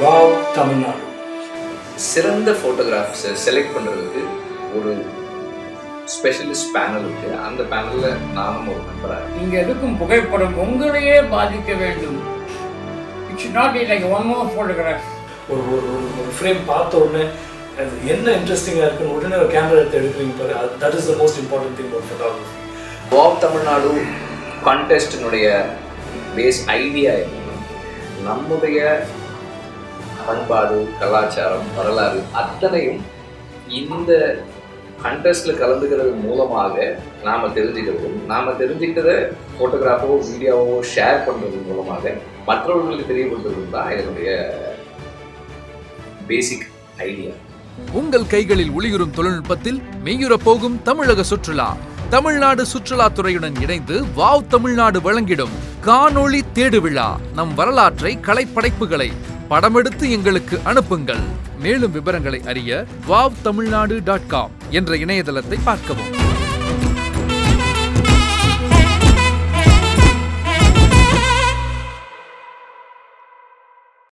wow Tamil Nadu சிறந்த ஃபோட்டோகிராஃப்ஸை select பண்ணுறதுக்கு ஒரு ஸ்பெஷலிஸ்ட் பேனல் இருக்கு அந்த பேனலில் நானும் ஒரு மெம்பராக நீங்க எடுக்கும் புகைப்படம் உங்களையே பாதிக்க வேண்டும் it should not be like one more photograph ஒரு ஒரு ஒரு ஒரு ஃப்ரேம் பார்த்த உடனே அது என்ன இன்ட்ரெஸ்டிங்காக இருக்குன்னு உடனே ஒரு கேமரா எடுத்து எடுக்கிறீங்க பாரு that is the most important thing ஒரு ஃபோட்டோகிராஃபி வாவ் தமிழ்நாடு கான்டெஸ்டினுடைய பேஸ் ஐடியா என்னன்னா நம்முடைய பண்பாடு கலாச்சாரம் வரலாறு அத்தனையும் இந்த கண்டெஸ்ட்ல கலந்துக்கிறது மூலமாக நாம தெரிஞ்சுக்கிறதும் நாம தெரிஞ்சுக்கிட்டதை ஃபோட்டோகிராஃபோ வீடியோவோ ஷேர் பண்றது மூலமாக மற்றவர்களுக்கு தெரியப்படுத்துறது தான் இதனுடைய பேசிக் ஐடியா உங்கள் கைகளில் ஒளியுறும் தொழில்நுட்பத்தில் மெய்யுறப் போகும் தமிழக சுற்றுலா தமிழ்நாடு சுற்றுலாத்துறையுடன் இணைந்து வாவ் தமிழ்நாடு வழங்கிடும் காணொளி தேடு விழா நம் வரலாற்றை கலைப்படைப்புகளை படமெடுத்து எங்களுக்கு அனுப்புங்கள் மேலும் விவரங்களை அறிய வாவ் தமிழ்நாடு டாட் காம் என்ற இணையதளத்தை பார்க்கவும்